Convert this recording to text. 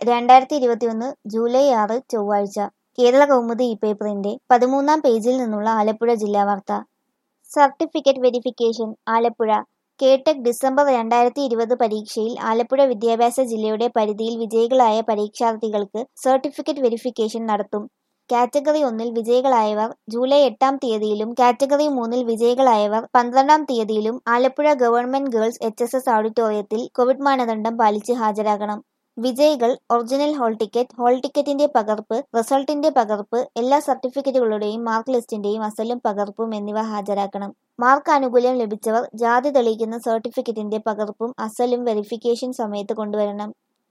രണ്ടായിരത്തി ഇരുപത്തിയൊന്ന് ജൂലൈ ആറ് ചൊവ്വാഴ്ച കേരള കൗമുദി ഈ പേപ്പറിന്റെ പതിമൂന്നാം പേജിൽ നിന്നുള്ള ആലപ്പുഴ ജില്ലാ വാർത്ത certificate verification Alappuzha KTET December രണ്ടായിരത്തി ഇരുപത് പരീക്ഷയിൽ ആലപ്പുഴ വിദ്യാഭ്യാസ ജില്ലയുടെ പരിധിയിൽ വിജയികളായ പരീക്ഷാർത്ഥികൾക്ക് സർട്ടിഫിക്കറ്റ് വെരിഫിക്കേഷൻ നടത്തും കാറ്റഗറി ഒന്നിൽ വിജയികളായവർ ജൂലൈ എട്ടാം തീയതിയിലും കാറ്റഗറി മൂന്നിൽ വിജയികളായവർ പന്ത്രണ്ടാം തീയതിയിലും Alappuzha government girls H S S ഓഡിറ്റോറിയത്തിൽ കോവിഡ് മാനദണ്ഡം പാലിച്ച് ഹാജരാകണം വിജയികൾ ഒറിജിനൽ ഹാൾ ടിക്കറ്റ് ഹാൾ ടിക്കറ്റിന്റെ പകർപ്പ് റിസൾട്ടിന്റെ പകർപ്പ് എല്ലാ സർട്ടിഫിക്കറ്റുകളുടെയും മാർക്ക് ലിസ്റ്റിന്റെയും അസലും പകർപ്പും എന്നിവ ഹാജരാക്കണം മാർക്ക് ആനുകൂല്യം ലഭിച്ചവർ ജാതി തെളിയിക്കുന്ന സർട്ടിഫിക്കറ്റിന്റെ പകർപ്പും അസലും വെരിഫിക്കേഷൻ സമയത്ത് കൊണ്ടുവരണം